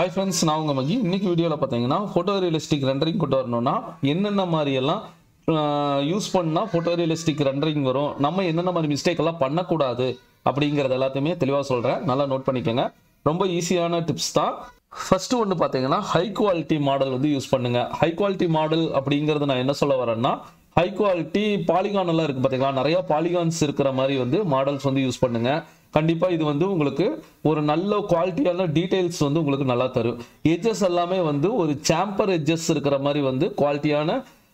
hi friends நான் உங்கள் மகி இன்னைக்கு வீடியோவில் பார்த்தீங்கன்னா ஃபோட்டோ ரியலிஸ்டிக் ரெண்டரிங் கொண்டு வரணும்னா என்னென்ன மாதிரி எல்லாம் யூஸ் பண்ணால் ஃபோட்டோ ரியலிஸ்டிக் ரெண்டரிங் வரும் நம்ம என்னென்ன மாதிரி மிஸ்டேக் எல்லாம் பண்ணக்கூடாது அப்படிங்கிறது எல்லாத்தையுமே தெளிவாக சொல்கிறேன் நல்லா நோட் பண்ணிக்கோங்க ரொம்ப ஈஸியான டிப்ஸ் தான் ஃபர்ஸ்ட் ஒன்று பார்த்தீங்கன்னா ஹை குவாலிட்டி மாடல் வந்து யூஸ் பண்ணுங்க ஹை குவாலிட்டி மாடல் அப்படிங்கிறது நான் என்ன சொல்ல வரேன்னா ஹை குவாலிட்டி பாலிகான் எல்லாம் இருக்கு பார்த்தீங்களா நிறைய பாலிகான்ஸ் இருக்கிற மாதிரி வந்து மாடல்ஸ் வந்து யூஸ் பண்ணுங்க கண்டிப்பா இது வந்து உங்களுக்கு ஒரு நல்ல குவாலிட்டியான டீடைல்ஸ் வந்து உங்களுக்கு நல்லா தரும் எட்ஜஸ் எல்லாமே வந்து ஒரு சாம்பர் எட்ஜஸ் இருக்கிற மாதிரி வந்து குவாலிட்டியான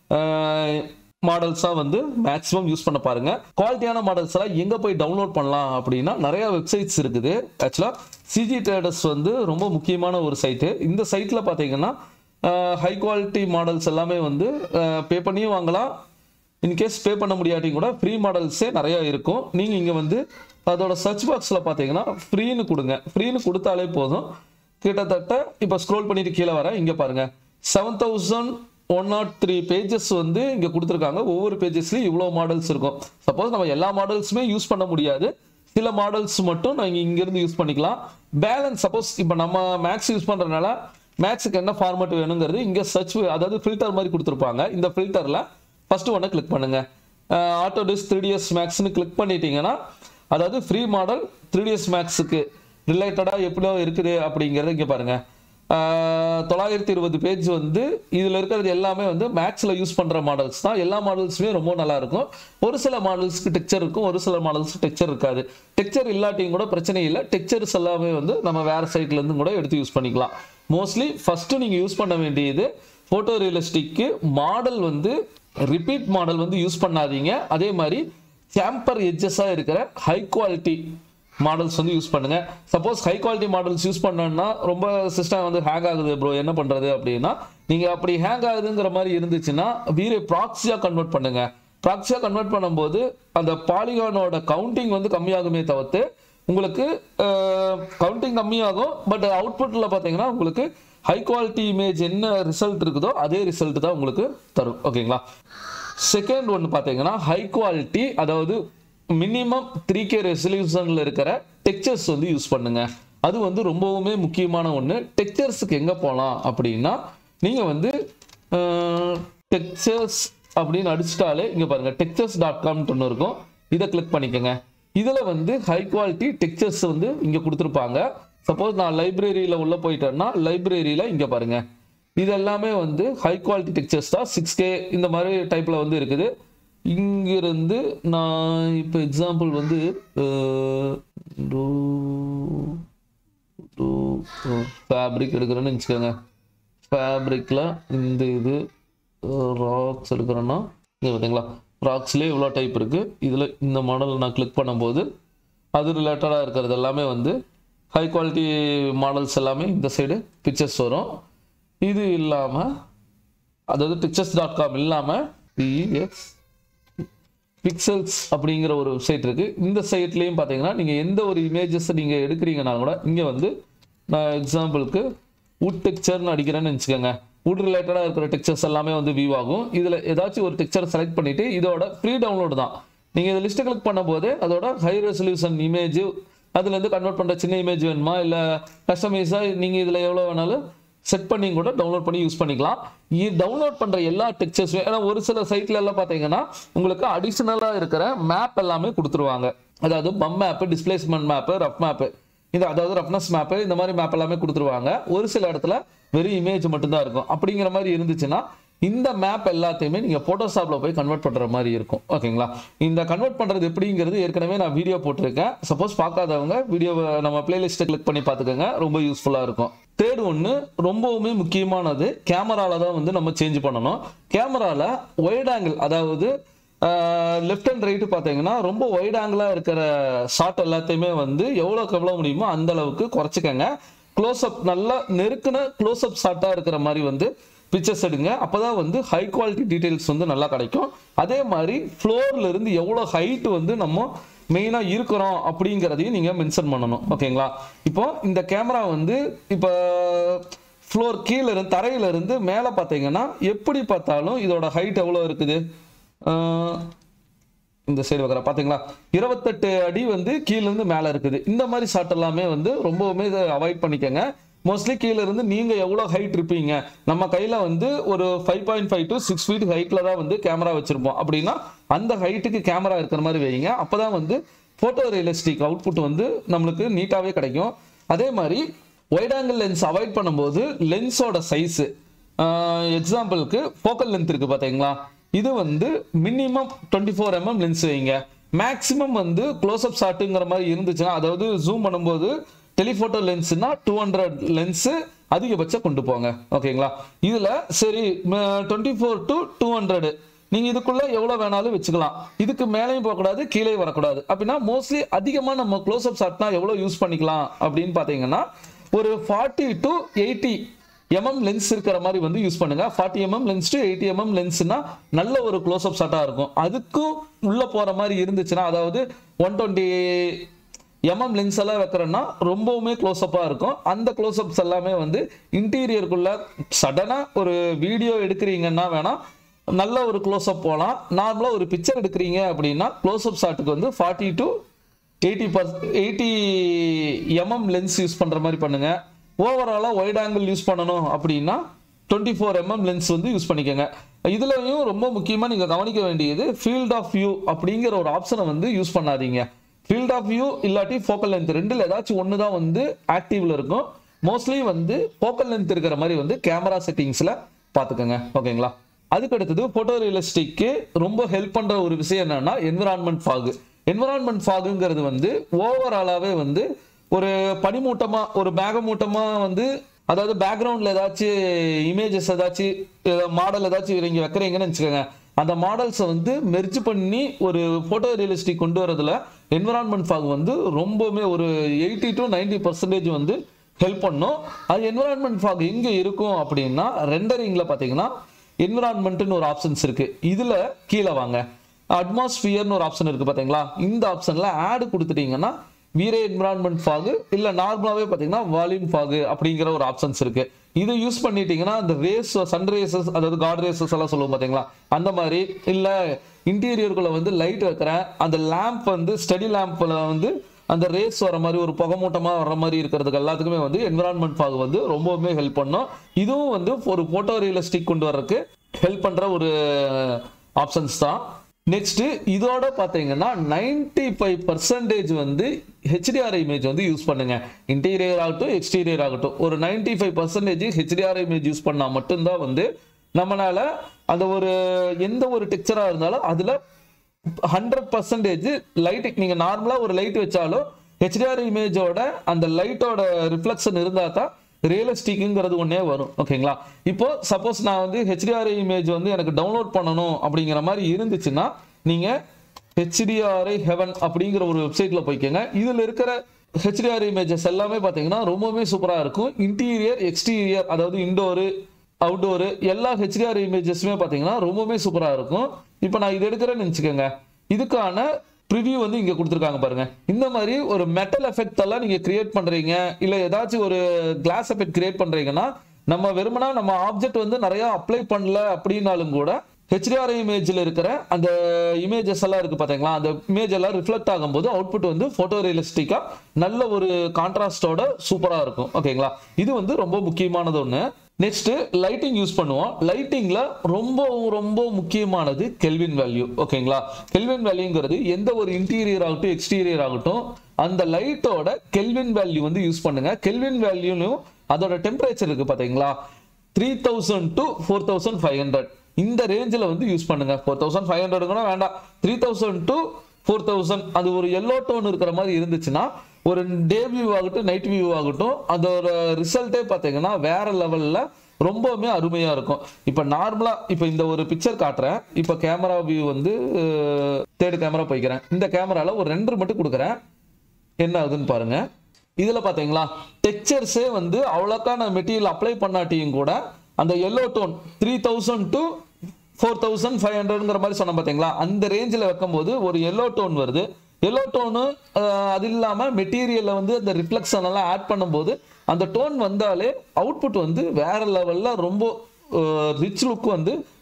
மாடல்ஸாக வந்து மேக்ஸிமம் யூஸ் பண்ண பாருங்க குவாலிட்டியான மாடல்ஸ் எல்லாம் எங்கே போய் டவுன்லோட் பண்ணலாம் அப்படின்னா நிறைய வெப்சைட்ஸ் இருக்குது ஆக்சுவலாக சிஜி ட்ரேடர்ஸ் வந்து ரொம்ப முக்கியமான ஒரு சைட்டு இந்த சைட்டில் பார்த்தீங்கன்னா ஹை குவாலிட்டி மாடல்ஸ் எல்லாமே வந்து பே பண்ணியும் வாங்கலாம் இன்கேஸ் பே பண்ண முடியாட்டியும் கூட ஃப்ரீ மாடல்ஸே நிறைய இருக்கும் நீங்கள் இங்கே வந்து அதோட சர்ச் பாக்ஸில் பார்த்தீங்கன்னா ஃப்ரீன்னு கொடுங்க ஃப்ரீன்னு கொடுத்தாலே போதும் கிட்டத்தட்ட இப்போ ஸ்க்ரோல் பண்ணிட்டு கீழே வர இங்கே பாருங்க seven thousand one nought three pages வந்து இங்கே கொடுத்துருக்காங்க ஒவ்வொரு பேஜஸ்லையும் இவ்வளோ மாடல்ஸ் இருக்கும் சப்போஸ் நம்ம எல்லா மாடல்ஸுமே யூஸ் பண்ண முடியாது சில மாடல்ஸ் மட்டும் நாங்கள் இங்கேருந்து யூஸ் பண்ணிக்கலாம் பேலன்ஸ் சப்போஸ் இப்போ நம்ம மேக்ஸ் யூஸ் பண்ணுறதுனால மேக்ஸுக்கு என்ன ஃபார்மேட் வேணுங்கிறது இங்கே சர்ச் அதாவது ஃபில்டர் மாதிரி கொடுத்துருப்பாங்க இந்த ஃபில்டரில் ஃபர்ஸ்ட் ஒன்று கிளிக் பண்ணுங்க ஆட்டோ டிஸ் த்ரீ டிஎஸ் மேக்ஸ்னு கிளிக் பண்ணிட்டீங்கன்னா அதாவது ஃப்ரீ மாடல் த்ரீ டிஎஸ் மேக்ஸுக்கு ரிலேட்டடாக எப்படியோ இருக்குது அப்படிங்கிறத இங்கே பாருங்க தொள்ளாயிரத்தி இருபது பேஜ் வந்து இதில் இருக்கிறது எல்லாமே வந்து மேக்ஸில் யூஸ் பண்ணுற மாடல்ஸ் தான் எல்லா மாடல்ஸுமே ரொம்ப நல்லா இருக்கும் ஒரு சில மாடல்ஸ்க்கு டெக்சர் இருக்கும் ஒரு சில மாடல்ஸ்க்கு டெக்சர் இருக்காது டெக்சர் இல்லாட்டியும் கூட பிரச்சனை இல்லை டெக்சர்ஸ் எல்லாமே வந்து நம்ம வேற சைட்லேருந்து கூட எடுத்து யூஸ் பண்ணிக்கலாம் மோஸ்ட்லி ஃபஸ்ட்டு நீங்கள் யூஸ் பண்ண வேண்டியது ஃபோட்டோ ரியலிஸ்டிக்கு மாடல் வந்து ரிப்பீட் மாடல் வந்து யூஸ் பண்ணாதீங்க அதே மாதிரி சாம்பர் எட்ஜஸாக இருக்கிற ஹை குவாலிட்டி மாடல்ஸ் வந்து யூஸ் பண்ணுங்க suppose high quality models use பண்ணோம்னா ரொம்ப சிஸ்டம் வந்து ஹேங் ஆகுது ப்ரோ என்ன பண்றது அப்படின்னா நீங்க அப்படி ஹேங் ஆகுதுங்கிற மாதிரி இருந்துச்சுன்னா வீர ப்ராக்ஸியா கன்வெர்ட் பண்ணுங்க ப்ராக்ஸியா கன்வெர்ட் பண்ணும்போது அந்த பாலிகானோட கவுண்டிங் வந்து கம்மியாகுமே தவிர்த்து உங்களுக்கு கவுண்டிங் கம்மியாகும் பட் அவுட்புட்ல பார்த்தீங்கன்னா உங்களுக்கு ஹை குவாலிட்டி இமேஜ் என்ன ரிசல்ட் இருக்குதோ அதே ரிசல்ட் தான் உங்களுக்கு தரும் ஓகேங்களா செகண்ட் ஒன்று பார்த்தீங்கன்னா ஹை குவாலிட்டி அதாவது மினிமம் த்ரீ கே ரெசல்யூஷனில் இருக்கிற டெக்சர்ஸ் வந்து யூஸ் பண்ணுங்க அது வந்து ரொம்பவுமே முக்கியமான ஒன்று டெக்சர்ஸுக்கு எங்கே போகலாம் அப்படின்னா நீங்கள் வந்து டெக்சர்ஸ் அப்படின்னு அடிச்சிட்டாலே இங்கே பாருங்கள் டெக்சர்ஸ் டாட் காம்னு ஒன்று இருக்கும் இதை கிளிக் பண்ணிக்கோங்க இதில் வந்து ஹை குவாலிட்டி டெக்சர்ஸ் வந்து இங்கே கொடுத்துருப்பாங்க சப்போஸ் நான் லைப்ரரியில் உள்ளே போயிட்டேன்னா லைப்ரரியில் இங்கே பாருங்கள் இது எல்லாமே வந்து ஹை குவாலிட்டி டெக்சர்ஸ் தான் சிக்ஸ் கே இந்த மாதிரி டைப்பில் வந்து இருக்குது இங்கிருந்து நான் இப்போ எக்ஸாம்பிள் வந்து ஃபேப்ரிக் எடுக்கிறேன்னு வச்சுக்கோங்க ஃபேப்ரிக்கில் இந்த இது ராக்ஸ் எடுக்கிறேன்னா இங்கே பார்த்தீங்களா ராக்ஸ்லேயே இவ்வளோ டைப் இருக்குது இதில் இந்த மாடல் நான் கிளிக் பண்ணும்போது அது ரிலேட்டடாக இருக்கிறது எல்லாமே வந்து ஹை குவாலிட்டி மாடல்ஸ் எல்லாமே இந்த சைடு பிக்சர்ஸ் வரும் இது இல்லாமல் அதாவது பிக்சர்ஸ் டாட் காம் இல்லாமல் பிஎக்ஸ் பிக்சல்ஸ் அப்படிங்கிற ஒரு வெப்சைட் இருக்கு இந்த சைட்லேயும் பார்த்தீங்கன்னா நீங்கள் எந்த ஒரு இமேஜஸ் நீங்கள் எடுக்கிறீங்கன்னா கூட இங்கே வந்து நான் எக்ஸாம்பிளுக்கு உட் டெக்சர்னு அடிக்கிறேன்னு வச்சுக்கோங்க உட் ரிலேட்டடாக இருக்கிற டெக்சர்ஸ் எல்லாமே வந்து வியூ ஆகும் இதில் ஏதாச்சும் ஒரு டெக்சர் செலக்ட் பண்ணிட்டு இதோட ஃப்ரீ டவுன்லோடு தான் நீங்கள் இந்த லிஸ்ட்டை கிளிக் பண்ணும்போது அதோட ஹை ரெசல்யூஷன் இமேஜ் அதுலேருந்து கன்வெர்ட் பண்ணுற சின்ன இமேஜ் வேணுமா இல்லை கஸ்டமைஸாக நீங்கள் இதில் எவ்வளோ வேணாலும் செட் பண்ணி கூட டவுன்லோட் பண்ணி யூஸ் பண்ணிக்கலாம் இது டவுன்லோட் பண்ணுற எல்லா டெக்ஸ்டர்ஸ் ஏன்னா ஒரு சில சைட்ல எல்லாம் பார்த்தீங்கன்னா உங்களுக்கு அடிஷ்னலாக இருக்கிற மேப் எல்லாமே கொடுத்துருவாங்க அதாவது bump map displacement map rough map இந்த அதாவது ரஃப்னஸ் மேப்பு இந்த மாதிரி மேப் எல்லாமே கொடுத்துருவாங்க ஒரு சில இடத்துல வெறும் இமேஜ் மட்டும்தான் இருக்கும் அப்படிங்கிற மாதிரி இருந்துச்சுன்னா இந்த மேப் எல்லாத்தையுமே நீங்கள் ஃபோட்டோஷாப்பில் போய் கன்வெர்ட் பண்ணுற மாதிரி இருக்கும் ஓகேங்களா இந்த கன்வெர்ட் பண்ணுறது எப்படிங்கிறது ஏற்கனவே நான் வீடியோ போட்டிருக்கேன் சப்போஸ் பார்க்காதவங்க வீடியோவை நம்ம பிளேலிஸ்ட்டை கிளிக் பண்ணி பார்த்துக்கோங்க ரொம்ப யூஸ்ஃபுல்லாக இருக்கும் தேர்ட் ஒன்று ரொம்பவுமே முக்கியமானது கேமரால தான் வந்து நம்ம சேஞ்ச் பண்ணணும் கேமரால ஒயிட் ஆங்கிள் அதாவது லெஃப்ட் அண்ட் ரைட்டு பார்த்தீங்கன்னா ரொம்ப ஒயிட் ஆங்கிளாக இருக்கிற ஷாட் எல்லாத்தையுமே வந்து எவ்வளோக்கு எவ்வளோ முடியுமோ அந்த அளவுக்கு குறைச்சிக்கங்க க்ளோஸ்அப் நல்லா நெருக்கின க்ளோஸ்அப் ஷாட்டாக இருக்கிற மாதிரி வந்து பிக்சர்ஸ் எடுங்க அப்போதான் வந்து ஹை குவாலிட்டி டீட்டெயில்ஸ் வந்து நல்லா கிடைக்கும் அதே மாதிரி ஃப்ளோர்ல இருந்து எவ்வளோ ஹைட் வந்து நம்ம மெயினாக இருக்கிறோம் அப்படிங்கிறதையும் நீங்கள் மென்ஷன் பண்ணணும் ஓகேங்களா இப்போ இந்த கேமரா வந்து இப்போ ஃப்ளோர் கீழே இருந்து தரையில இருந்து மேலே பார்த்தீங்கன்னா எப்படி பார்த்தாலும் இதோட ஹைட் எவ்வளோ இருக்குது இந்த சைடு வைக்கிற பார்த்தீங்களா இருபத்தெட்டு அடி வந்து கீழ இருந்து மேலே இருக்குது இந்த மாதிரி ஷாட் எல்லாமே வந்து ரொம்பவுமே இதை அவாய்ட் பண்ணிக்கோங்க மோஸ்ட்லி கீழே இருந்து நீங்க எவ்வளோ ஹைட் இருப்பீங்க நம்ம கையில வந்து ஒரு five point five to six feet ஹைட்ல தான் வந்து கேமரா வச்சிருப்போம் அப்படின்னா அந்த ஹைட்டுக்கு கேமரா இருக்கிற மாதிரி வைங்க அப்பதான் வந்து போட்டோ ரியலிஸ்டிக் அவுட்புட் வந்து நம்மளுக்கு நீட்டாவே கிடைக்கும் அதே மாதிரி ஒயிட் ஆங்கிள் லென்ஸ் அவாய்ட் பண்ணும்போது லென்ஸோட சைஸு எக்ஸாம்பிளுக்கு ஃபோக்கல் லென்த் இருக்கு பார்த்தீங்களா இது வந்து minimum twenty four mm lens வைங்க மேக்ஸிமம் வந்து க்ளோஸ்அப் ஷாட்டுங்கிற மாதிரி இருந்துச்சுன்னா அதாவது ஜூம் பண்ணும்போது டெலிஃபோட்டோ லென்ஸ்னா டூ ஹண்ட்ரட் லென்ஸு அதிகபட்சம் கொண்டு போங்க ஓகேங்களா இதில் சரி twenty four to two hundred நீங்க இதுக்குள்ள எவ்வளவு வேணாலும் வச்சுக்கலாம் இதுக்கு மேலேயும் போகக்கூடாது கீழே வரக்கூடாது அப்படின்னா மோஸ்ட்லி அதிகமா நம்ம க்ளோஸ் அப் ஷாட்னா எவ்வளவு யூஸ் பண்ணிக்கலாம் அப்படின்னு பாத்தீங்கன்னா ஒரு forty to eighty mm lens இருக்கிற மாதிரி வந்து யூஸ் பண்ணுங்க forty mm lens to eighty mm லென்ஸ்னா நல்ல ஒரு க்ளோஸ் அப் ஷாட்டா இருக்கும் அதுக்கும் உள்ள போற மாதிரி இருந்துச்சுன்னா அதாவது ஒன் டுவெண்ட்டி எம்எம் லென்ஸ் எல்லாம் வைக்கிறோன்னா ரொம்பவுமே க்ளோஸ்அப்பாக இருக்கும் அந்த க்ளோஸ்அப்ஸ் எல்லாமே வந்து இன்டீரியருக்குள்ள சடனாக ஒரு வீடியோ எடுக்கிறீங்கன்னா வேணா நல்ல ஒரு க்ளோஸ்அப் போகலாம் நார்மலாக ஒரு பிக்சர் எடுக்கிறீங்க அப்படின்னா க்ளோஸ்அப் ஷாட்டுக்கு வந்து ஃபார்ட்டி டு எயிட்டி பர்ஸ் எயிட்டி எம்எம் லென்ஸ் யூஸ் பண்ணுற மாதிரி பண்ணுங்க ஓவராலாக ஒயிட் ஆங்கிள் யூஸ் பண்ணணும் அப்படின்னா டுவெண்ட்டி ஃபோர் எம்எம் லென்ஸ் வந்து யூஸ் பண்ணிக்கோங்க இதுலயும் ரொம்ப முக்கியமாக நீங்கள் கவனிக்க வேண்டியது ஃபீல்ட் ஆஃப் வியூ அப்படிங்கிற ஒரு ஆப்ஷனை வந்து யூஸ் பண்ணாதீங்க ஃபீல்ட் ஆஃப் வியூ இல்லாட்டி ஃபோக்கல் லென்த் ரெண்டுல ஏதாச்சும் ஒன்று தான் வந்து ஆக்டிவ்ல இருக்கும் மோஸ்ட்லி வந்து ஃபோக்கல் லென்த் இருக்கிற மாதிரி வந்து கேமரா செட்டிங்ஸில் பார்த்துக்கோங்க ஓகேங்களா அதுக்கு அடுத்தது போட்டோ ரியலிஸ்டிக்கு ரொம்ப ஹெல்ப் பண்ற ஒரு விஷயம் என்னன்னா என்விரான்மெண்ட் ஃபாகு என்விரான்மெண்ட் ஃபாகுங்கிறது வந்து ஓவராலாவே வந்து ஒரு பனிமூட்டமா ஒரு மேகமூட்டமா வந்து அதாவது பேக்ரவுண்ட்ல ஏதாச்சும் இமேஜஸ் ஏதாச்சும் மாடல் ஏதாச்சும் நீங்க வைக்கிறீங்கன்னு வச்சுக்கோங்க அந்த மாடல்ஸை வந்து மெர்ஜ் பண்ணி ஒரு போட்டோ ரியலிஸ்டிக் கொண்டு வரதுல என்விரான்மெண்ட் ஃபாக் வந்து ரொம்பவுமே ஒரு எயிட்டி டு நைன்டி பர்சன்டேஜ் வந்து ஹெல்ப் பண்ணும் அது என்விரான்மெண்ட் ஃபாக் எங்க இருக்கும் அப்படின்னா ரெண்டரிங்ல பாத்தீங்கன்னா என்விரான்மெண்ட்னு ஒரு ஆப்ஷன்ஸ் இருக்கு இதுல கீழே வாங்க அட்மாஸ்பியர்னு ஒரு ஆப்ஷன் இருக்கு பாத்தீங்களா இந்த ஆப்ஷன்ல ஆட் கொடுத்துட்டீங்கன்னா வீரே என்விரான்மெண்ட் ஃபாகு இல்ல நார்மலாவே பாத்தீங்கன்னா வால்யூம் ஃபாகு அப்படிங்கிற ஒரு ஆப்ஷன்ஸ் இருக்கு இது யூஸ் பண்ணிட்டீங்கன்னா அந்த ரேஸ் சன் ரேசஸ் அதாவது காட் ரேசஸ் எல்லாம் சொல்லுவோம் பாத்தீங்களா அந்த மாதிரி இல்ல இன்டீரியருக்குள்ள வந்து லைட் வைக்கிறேன் அந்த லேம்ப் வந்து ஸ்டடி லேம்ப்ல வந்து அந்த ரேஸ் வர மாதிரி ஒரு புகமூட்டமா வர மாதிரி இருக்கிறதுக்கு எல்லாத்துக்குமே வந்து என்விரான்மெண்ட் ஃபாக் வந்து ரொம்பவுமே ஹெல்ப் பண்ணும் இதுவும் வந்து ஒரு போட்டோ ரியலிஸ்டிக் கொண்டு வர்றதுக்கு ஹெல்ப் பண்ற ஒரு ஆப்ஷன்ஸ் தான் நெக்ஸ்ட் இதோட பாத்தீங்கன்னா நைன்டி ஃபைவ் பர்சன்டேஜ் வந்து ஹெச்டிஆர் இமேஜ் வந்து யூஸ் பண்ணுங்க இன்டீரியர் ஆகட்டும் எக்ஸ்டீரியர் ஆகட்டும் ஒரு ninety five percentage HDR image use பண்ணா மட்டும்தான் வந்து நம்மளால அந்த ஒரு எந்த ஒரு டெக்சரா இருந்தாலும் அதுல ஹண்ட்ரட் பர்சன்டேஜ் லைட் நீங்க நார்மலா ஒரு லைட் வச்சாலும் ஹெச்டிஆர் இமேஜோட அந்த லைட்டோட ரிஃப்ளெக்ஷன் இருந்தா தான் ரியலிஸ்டிக்குங்கிறது ஒன்னே வரும் ஓகேங்களா இப்போ சப்போஸ் நான் வந்து ஹெச்டிஆர் இமேஜ் வந்து எனக்கு டவுன்லோட் பண்ணணும் அப்படிங்கிற மாதிரி இருந்துச்சுன்னா நீங்க ஹெச்டிஆர்ஐ ஹெவன் அப்படிங்கிற ஒரு வெப்சைட்ல போய்க்கோங்க இதுல இருக்கிற ஹெச்டிஆர் இமேஜஸ் எல்லாமே பாத்தீங்கன்னா ரொம்பவுமே சூப்பரா இருக்கும் இன்டீரியர் எக்ஸ்டீரியர் அதாவது இண்டோரு அவுட்டோரு எல்லா ஹெச்டிஆர் இமேஜஸுமே பார்த்தீங்கன்னா ரொம்பவுமே சூப்பராக இருக்கும் இப்போ நான் இது எடுக்கிறேன்னு நினச்சிக்கோங்க இதுக்கான ப்ரிவியூ வந்து இங்கே கொடுத்துருக்காங்க பாருங்க இந்த மாதிரி ஒரு மெட்டல் எஃபெக்ட் எல்லாம் நீங்கள் கிரியேட் பண்ணுறீங்க இல்லை ஏதாச்சும் ஒரு கிளாஸ் எஃபெக்ட் கிரியேட் பண்ணுறீங்கன்னா நம்ம வெறுமனா நம்ம ஆப்ஜெக்ட் வந்து நிறைய அப்ளை பண்ணல அப்படின்னாலும் கூட ஹெச்டிஆர் இமேஜில் இருக்கிற அந்த இமேஜஸ் எல்லாம் இருக்கு பாத்தீங்களா அந்த இமேஜ் எல்லாம் ரிஃப்ளெக்ட் ஆகும்போது அவுட்புட் வந்து போட்டோ ரியலிஸ்டிக்கா நல்ல ஒரு கான்ட்ராஸ்டோட சூப்பரா இருக்கும் ஓகேங்களா இது வந்து ரொம்ப முக்கியமானது ஒன்று நெக்ஸ்ட் லைட்டிங் யூஸ் பண்ணுவோம் லைட்டிங்ல ரொம்ப ரொம்ப முக்கியமானது கெல்வின் வேல்யூ ஓகேங்களா கெல்வின் வேல்யூங்கிறது எந்த ஒரு இன்டீரியர் ஆகட்டும் எக்ஸ்டீரியர் ஆகட்டும் அந்த லைட்டோட கெல்வின் வேல்யூ வந்து யூஸ் பண்ணுங்க கெல்வின் வேல்யூலையும் அதோட டெம்பரேச்சர் இருக்கு பாத்தீங்களா three thousand to four thousand five hundred இந்த ரேஞ்சில் வந்து யூஸ் பண்ணுங்க ஃபோர் தௌசண்ட் ஃபைவ் ஹண்ட்ரட் கூட வேண்டாம் three thousand to four thousand அது ஒரு எல்லோ டோன் இருக்கிற மாதிரி இருந்துச்சுன்னா ஒரு டே வியூ ஆகட்டும் நைட் வியூ ஆகட்டும் அதோட ரிசல்ட்டே பார்த்தீங்கன்னா வேற லெவலில் ரொம்பவுமே அருமையாக இருக்கும் இப்போ நார்மலாக இப்போ இந்த ஒரு பிக்சர் காட்டுறேன் இப்போ கேமரா வியூ வந்து தேர்டு கேமரா போய்க்கிறேன் இந்த கேமராவில் ஒரு ரெண்டு மட்டும் கொடுக்குறேன் என்ன ஆகுதுன்னு பாருங்க இதுல பாத்தீங்களா டெக்ஸ்சர்ஸே வந்து அவ்வளோக்கான மெட்டீரியல் அப்ளை பண்ணாட்டியும் கூட அந்த yellow tone three thousand to four thousand five ஹண்ட்ரட்ங்கிற மாதிரி சொன்ன பார்த்தீங்களா அந்த ரேஞ்சில் வைக்கும்போது ஒரு எல்லோ டோன் வருது எல்லோ டோனு அது இல்லாமல் மெட்டீரியலில் வந்து அந்த ரிஃப்ளெக்ஷன் எல்லாம் ஆட் பண்ணும்போது அந்த டோன் வந்தாலே அவுட்புட் வந்து வேற லெவலில் ரொம்ப ரிச் லுக் வந்து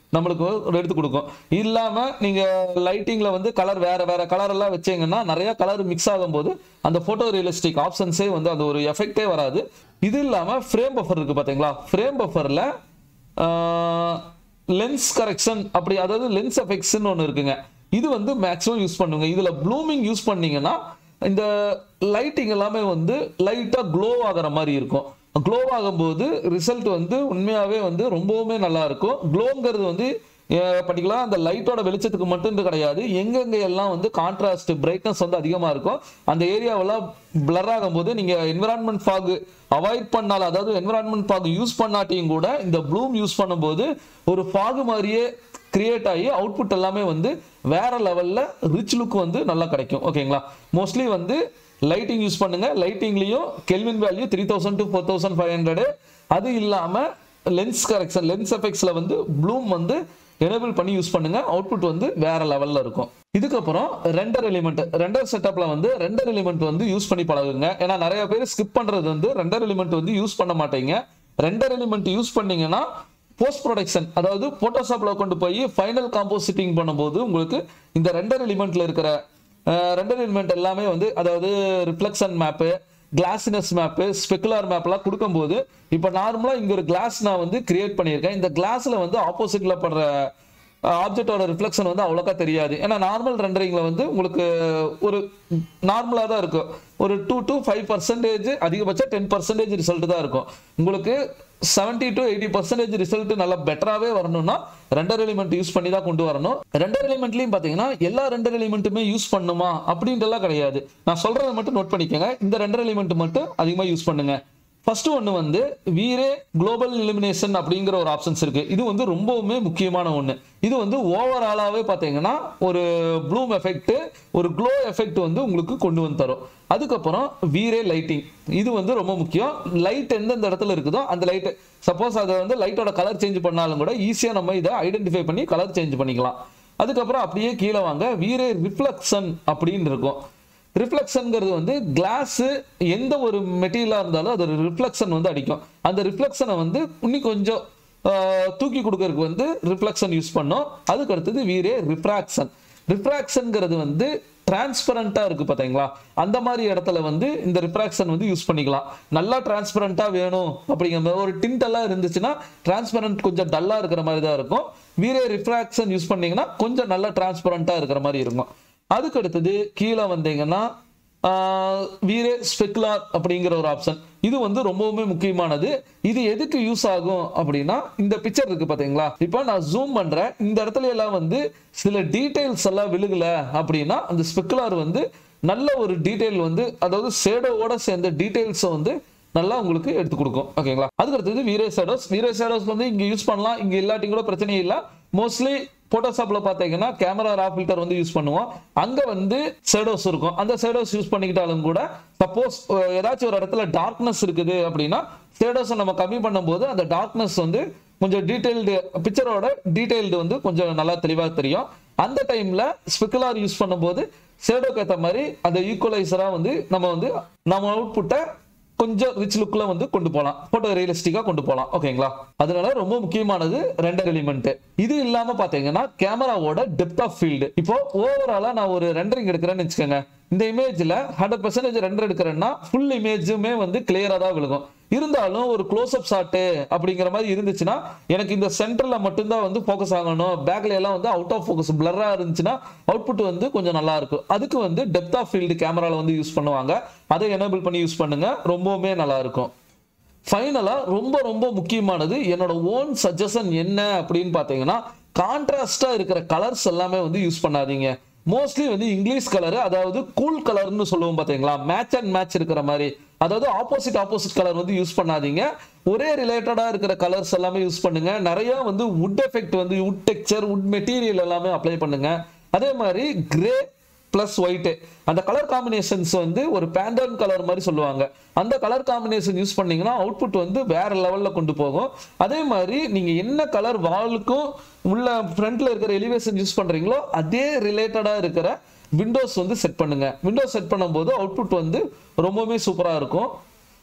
நம்மளுக்கு ஒரு எடுத்து கொடுக்கும் இல்லாம நீங்க லைட்டிங்ல வந்து கலர் வேற வேற கலர் எல்லாம் வச்சீங்கன்னா நிறைய கலர் மிக்ஸ் ஆகும்போது அந்த போட்டோ ரியலிஸ்டிக் ஆப்ஷன்ஸே வந்து அந்த ஒரு எஃபெக்டே வராது இது இல்லாம ஃப்ரேம் பஃபர் இருக்கு பாத்தீங்களா ஃப்ரேம் பஃபர்ல லென்ஸ் கரெக்ஷன் அப்படி அதாவது லென்ஸ் எஃபெக்ட்ஸ்னு ஒன்று இருக்குங்க இது வந்து மேக்ஸிமம் யூஸ் பண்ணுங்க இதுல ப்ளூமிங் யூஸ் பண்ணீங்கன்னா இந்த லைட்டிங் எல்லாமே வந்து லைட்டா க்ளோ ஆகிற மாதிரி இருக்கும் க்ளோ ஆகும்போது ரிசல்ட் வந்து உண்மையாவே வந்து ரொம்பவுமே நல்லா இருக்கும் க்ளோங்கிறது வந்து பர்டிகுலராக அந்த லைட்டோட வெளிச்சத்துக்கு மட்டும் கிடையாது எங்கெங்க எல்லாம் வந்து கான்ட்ராஸ்ட் பிரைட்னஸ் வந்து அதிகமாக இருக்கும் அந்த ஏரியாவெல்லாம் பிளர் ஆகும்போது நீங்கள் என்விரான்மெண்ட் ஃபாக் அவாய்ட் பண்ணாலும் அதாவது என்விரான்மெண்ட் ஃபாக் யூஸ் பண்ணாட்டியும் கூட இந்த ப்ளூம் யூஸ் பண்ணும்போது ஒரு ஃபாக் மாதிரியே கிரியேட் ஆகி அவுட்புட் எல்லாமே வந்து வேற லெவல்ல ரிச் லுக் வந்து நல்லா கிடைக்கும் ஓகேங்களா மோஸ்ட்லி வந்து லைட்டிங் யூஸ் பண்ணுங்க லைட்டிங்லயும் kelvin value three thousand to four thousand five hundred அது இல்லாம லென்ஸ் கரெக்ஷன் லென்ஸ் எஃபெக்ட்ஸ்ல வந்து ப்ளூம் வந்து எனேபிள் பண்ணி யூஸ் பண்ணுங்க அவுட்புட் வந்து வேற லெவல்ல இருக்கும் இதுக்கப்புறம் ரெண்டர் எலிமெண்ட் ரெண்டர் செட்டப்ல வந்து ரெண்டர் எலிமெண்ட் வந்து யூஸ் பண்ணி பழகுங்க ஏன்னா நிறைய பேர் ஸ்கிப் பண்றது வந்து ரெண்டர் எலிமெண்ட் வந்து யூஸ் பண்ண மாட்டீங்க ரெண்டர் எலிமெண்ட் யூஸ் பண்ணீங்கன்னா போஸ்ட் ப்ரொடக்ஷன் அதாவது போட்டோஷாப்ல கொண்டு போய் ஃபைனல் காம்போசிட்டிங் பண்ணும்போது உங்களுக்கு இந்த ரெண்டர் எலிமெண்ட்ல இருக்கிற ரெண்டர் எலிமெண்ட் எல்லாமே வந்து அதாவது reflection map glossiness map specular மேப்லாம் கொடுக்கும்போது இப்போ நார்மலாக இங்கே ஒரு கிளாஸ் நான் வந்து கிரியேட் பண்ணியிருக்கேன் இந்த கிளாஸ்ல வந்து ஆப்போசிட்ல படுற ஆப்ஜெக்டோட ரிஃப்ளெக்ஷன் வந்து அவ்வளோக்கா தெரியாது ஏன்னா நார்மல் ரெண்டரிங்ல வந்து உங்களுக்கு ஒரு நார்மலாக தான் இருக்கும் ஒரு டூ டு ஃபைவ் பர்சன்டேஜ் அதிகபட்சம் டென் பர்சன்டேஜ் ரிசல்ட் தான் இருக்கும் உங்களுக்கு seventy to eighty percentage result நல்லா பெட்டராகவே வரணும்னா ரெண்டர் எலிமெண்ட் யூஸ் பண்ணி தான் கொண்டு வரணும் ரெண்டர் எலிமெண்ட்லையும் பார்த்தீங்கன்னா எல்லா ரெண்டர் எலிமெண்ட்டுமே யூஸ் பண்ணுமா அப்படின்றலாம் கிடையாது நான் சொல்றதை மட்டும் நோட் பண்ணிக்கோங்க இந்த ரெண்டர் எலிமெண்ட் மட்டும் அதிகமாக யூஸ் பண்ணுங்க ஃபர்ஸ்ட் ஒன்று வந்து வீரே குளோபல் இலிமினேஷன் அப்படிங்கிற ஒரு ஆப்ஷன்ஸ் இருக்கு இது வந்து ரொம்பவுமே முக்கியமான ஒன்று இது வந்து ஓவராலாகவே பார்த்தீங்கன்னா ஒரு ப்ளூம் எஃபெக்ட் ஒரு க்ளோ எஃபெக்ட் வந்து உங்களுக்கு கொண்டு வந்து தரும் அதுக்கப்புறம் வீரே லைட்டிங் இது வந்து ரொம்ப முக்கியம் லைட் எந்தெந்த இடத்துல இருக்குதோ அந்த லைட் சப்போஸ் அதை வந்து லைட்டோட கலர் சேஞ்ச் பண்ணாலும் கூட ஈஸியாக நம்ம இதை ஐடென்டிஃபை பண்ணி கலர் சேஞ்ச் பண்ணிக்கலாம் அதுக்கப்புறம் அப்படியே கீழே வாங்க வீரே ரிஃப்ளெக்ஷன் அப்படின்னு இருக்கும் ரிஃப்ளெக்ஷன்ங்கிறது வந்து கிளாஸ் எந்த ஒரு மெட்டீரியலாக இருந்தாலும் அது ரிஃப்ளெக்ஷன் வந்து அடிக்கும் அந்த ரிஃப்ளெக்ஷனை வந்து இன்னும் கொஞ்சம் ஆஹ், தூக்கி கொடுக்கறதுக்கு வந்து ரிஃப்ளெக்ஷன் யூஸ் பண்ணோம் அதுக்கு அடுத்தது வீரே ரிஃப்ராக்ஷன் ரிஃப்ராக்ஷன்ங்கிறது வந்து டிரான்ஸ்பரண்டா இருக்கு பாத்தீங்களா அந்த மாதிரி இடத்துல வந்து இந்த ரிஃப்ராக்ஷன் வந்து யூஸ் பண்ணிக்கலாம் நல்லா டிரான்ஸ்பரண்டா வேணும் அப்படிங்கிற மாதிரி ஒரு டிண்ட் எல்லாம் இருந்துச்சுன்னா டிரான்ஸ்பரண்ட் கொஞ்சம் டல்லா இருக்கிற மாதிரி தான் இருக்கும் வீரே ரிஃப்ராக்ஷன் யூஸ் பண்ணீங்கன்னா கொஞ்சம் நல்லா டிரான்ஸ்பரண்டா இருக்கிற மாதிரி இருக்கும் அதுக்கு அடுத்தது கீழே வந்தீங்கன்னா ஆஹ், வீரே ஸ்பெகுலார் அப்படிங்கிற ஒரு ஆப்ஷன் இது வந்து ரொம்பவுமே முக்கியமானது இது எதுக்கு யூஸ் ஆகும் அப்படின்னா இந்த பிக்சர் இருக்கு பாத்தீங்களா இப்போ நான் ஜூம் பண்றேன் இந்த இடத்துல எல்லாம் வந்து சில டீடைல்ஸ் எல்லாம் விழுகல அப்படின்னா அந்த ஸ்பெகுலார் வந்து நல்ல ஒரு டீடைல் வந்து அதாவது ஷேடோவோட சேர்ந்த டீடைல்ஸை வந்து நல்லா உங்களுக்கு எடுத்து கொடுக்கும் ஓகேங்களா அதுக்கு அடுத்தது வீரே ஷேடோஸ் வீரே ஷேடோஸ் வந்து இங்க யூஸ் பண்ணலாம் இங்க இல்லாட்டியும் கூட பிரச்சனையே இல்லை மோஸ்ட்லி போட்டோஷாப்ல பாத்தீங்கன்னா கேமரா ரா ஃபில்டர் வந்து யூஸ் பண்ணுவோம் அங்க வந்து ஷேடோஸ் இருக்கும் அந்த ஷேடோஸ் யூஸ் பண்ணிக்கிட்டாலும் கூட சப்போஸ் ஏதாச்சும் ஒரு இடத்துல டார்க்னஸ் இருக்குது அப்படின்னா ஷேடோஸை நம்ம கம்மி பண்ணும்போது அந்த டார்க்னஸ் வந்து கொஞ்சம் டீடைல்டு பிக்சரோட டீடைல்டு வந்து கொஞ்சம் நல்லா தெளிவாக தெரியும் அந்த டைம்ல ஸ்பெகுலார் யூஸ் பண்ணும்போது ஷேடோக்கு ஏற்ற மாதிரி அந்த ஈக்குவலைசரா வந்து நம்ம வந்து நம்ம அவுட்புட்டை கொஞ்சம் ரிச் லுக்ல வந்து கொண்டு போகலாம் போட்டோ ரியலிஸ்டிக்கா கொண்டு போகலாம் ஓகேங்களா அதனால ரொம்ப முக்கியமானது ரெண்டர் எலிமெண்ட் இது இல்லாம பாத்தீங்கன்னா கேமராவோட டெப்த் ஆஃப் ஃபீல்டு இப்போ ஓவராலா நான் ஒரு ரெண்டரிங் எடுக்கிறேன்னு வச்சுக்கோங்க இந்த இமேஜ்ல ஹண்ட்ரட் பர்சன்டேஜ் ரெண்டர் எடுக்கிறேன்னா ஃபுல் இமேஜுமே வந்து கிளியரா தான் விழுகும் இருந்தாலும் ஒரு க்ளோஸ் அப் ஷாட்டு அப்படிங்கிற மாதிரி இருந்துச்சுன்னா எனக்கு இந்த சென்டர்ல மட்டும்தான் வந்து ஃபோக்கஸ் ஆகணும் பேக்ல எல்லாம் வந்து அவுட் ஆஃப் ஃபோக்கஸ் பிளரா இருந்துச்சுன்னா அவுட்புட் வந்து கொஞ்சம் நல்லா இருக்கும் அதுக்கு வந்து டெப்த் ஆஃப் ஃபீல்டு கேமரால வந்து யூஸ் பண்ணுவாங்க அதை எனேபிள் பண்ணி யூஸ் பண்ணுங்க ரொம்பவுமே நல்லா இருக்கும் ஃபைனலா ரொம்ப ரொம்ப முக்கியமானது என்னோட ஓன் சஜஷன் என்ன அப்படின்னு பார்த்தீங்கன்னா கான்ட்ராஸ்டா இருக்கிற கலர்ஸ் எல்லாமே வந்து யூஸ் பண்ணாதீங்க மோஸ்ட்லி வந்து இங்கிலீஷ் கலர் அதாவது கூல் கலர்னு சொல்லுவோம் பாத்தீங்களா மேட்ச் அண்ட் மேட்ச் இருக்கிற மாதிரி அதாவது ஆப்போசிட் ஆப்போசிட் கலர் வந்து யூஸ் பண்ணாதீங்க ஒரே ரிலேட்டடா இருக்கிற கலர்ஸ் எல்லாமே யூஸ் பண்ணுங்க நிறைய வந்து வுட் எஃபெக்ட் வந்து வுட் டெக்ஸ்சர் வுட் மெட்டீரியல் எல்லாமே அப்ளை பண்ணுங்க அதே மாதிரி கிரே பிளஸ் ஒயிட் அந்த கலர் காம்பினேஷன்ஸ் வந்து ஒரு பேண்டர்ன் கலர் மாதிரி சொல்லுவாங்க அந்த கலர் காம்பினேஷன் யூஸ் பண்ணீங்கன்னா அவுட்புட் வந்து வேற லெவல்ல கொண்டு போகும் அதே மாதிரி நீங்க என்ன கலர் வாலுக்கும் உள்ள ஃப்ரண்ட்ல இருக்கிற எலிவேஷன் யூஸ் பண்றீங்களோ அதே ரிலேட்டடா இருக்கிற விண்டோஸ் வந்து செட் பண்ணுங்க விண்டோஸ் செட் பண்ணும்போது அவுட்புட் வந்து ரொம்பவுமே சூப்பரா இருக்கும்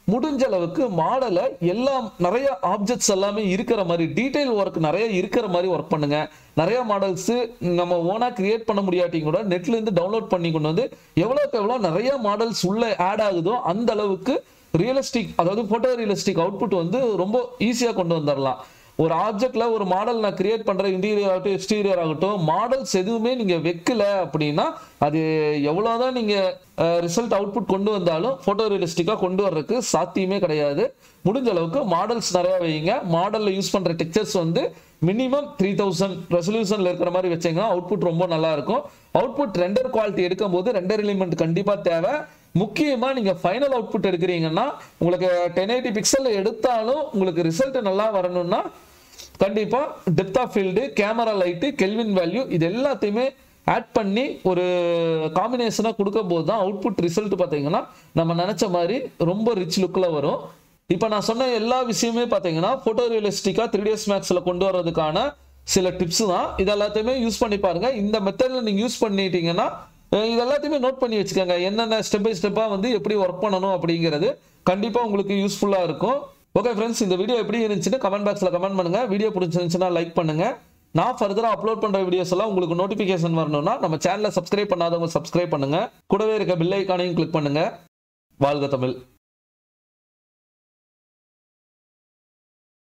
முடிஞ்ச அளவுக்கு மாடலை எல்லாம் நிறைய ஆப்ஜெக்ட்ஸ் எல்லாமே இருக்கிற மாதிரி டீடைல் ஒர்க் நிறைய இருக்கிற மாதிரி ஒர்க் பண்ணுங்க நிறைய மாடல்ஸ் நம்ம ஓனா கிரியேட் பண்ண முடியாட்டியும் கூட நெட்ல இருந்து டவுன்லோட் பண்ணி கொண்டு வந்து எவ்வளோக்கு எவ்வளோ நிறைய மாடல்ஸ் உள்ள ஆட் ஆகுதோ அந்த அளவுக்கு ரியலிஸ்டிக் அதாவது போட்டோ ரியலிஸ்டிக் அவுட்புட் வந்து ரொம்ப ஈஸியாக கொண்டு வந்துடலாம் ஒரு ஆப்ஜெக்ட்ல ஒரு மாடல் நான் கிரியேட் பண்றேன் இன்டீரியர் ஆகட்டும் எக்ஸ்டீரியர் ஆகட்டும் மாடல்ஸ் எதுவுமே நீங்க வைக்கல அப்படின்னா அது எவ்வளவுதான் நீங்க ரிசல்ட் அவுட்புட் கொண்டு வந்தாலும் போட்டோ ரியலிஸ்டிக்கா கொண்டு வர்றதுக்கு சாத்தியமே கிடையாது முடிஞ்ச அளவுக்கு மாடல்ஸ் நிறைய வைங்க மாடல்ல யூஸ் பண்ற டெக்சர்ஸ் வந்து மினிமம் த்ரீ தௌசண்ட் ரெசல்யூஷன்ல இருக்கிற மாதிரி வச்சீங்கன்னா அவுட்புட் ரொம்ப நல்லா இருக்கும் அவுட்புட் ரெண்டர் குவாலிட்டி எடுக்கும் போது ரெண்டர் எலிமெண்ட் கண்டிப்பா தேவை முக்கியமா நீங்க ஃபைனல் அவுட்புட் எடுக்கிறீங்கன்னா உங்களுக்கு டென் எயிட்டி பிக்சல் எடுத்தாலும் உங்களுக்கு ரிசல்ட் நல்லா வரணும்னா கண்டிப்பா depth of field camera light kelvin value இது எல்லாத்தையுமே ஆட் பண்ணி ஒரு காம்பினேஷனாக கொடுக்கும் போது தான் அவுட்புட் ரிசல்ட் பார்த்தீங்கன்னா நம்ம நினச்ச மாதிரி ரொம்ப ரிச் லுக்கில் வரும் இப்போ நான் சொன்ன எல்லா விஷயமே பார்த்தீங்கன்னா ஃபோட்டோ ரியலிஸ்டிக்காக த்ரீ டிஎஸ் மேக்ஸில் கொண்டு வர்றதுக்கான சில டிப்ஸ் தான் இது எல்லாத்தையுமே யூஸ் பண்ணி பாருங்க இந்த மெத்தடில் நீங்கள் யூஸ் பண்ணிட்டீங்கன்னா அஹ் இது எல்லாத்தையுமே நோட் பண்ணி வச்சுக்கோங்க என்னென்ன ஸ்டெப் பை ஸ்டெப்பாக வந்து எப்படி ஒர்க் பண்ணணும் அப்படிங்கிறது கண்டிப்பாக உங்களுக்கு யூஸ்ஃபுல்லாக இருக்கும் ஓகே ஃப்ரெண்ட்ஸ் இந்த வீடியோ எப்படி இருந்துச்சுன்னு கமெண்ட் பாக்ஸில் கமெண்ட் பண்ணுங்க வீடியோ பிடிச்சிருந்துச்சுன்னா லைக் பண்ணுங்க நான் ஃபர்தராக அப்லோட் பண்ணுற வீடியோஸ் எல்லாம் உங்களுக்கு நோட்டிஃபிகேஷன் வரணும்னா நம்ம சேனலை சப்ஸ்கிரைப் பண்ணாதவங்க சப்ஸ்கிரைப் பண்ணுங்க கூடவே இருக்க பில் ஐக்கானையும் கிளிக் பண்ணுங்க வாழ்க தமிழ்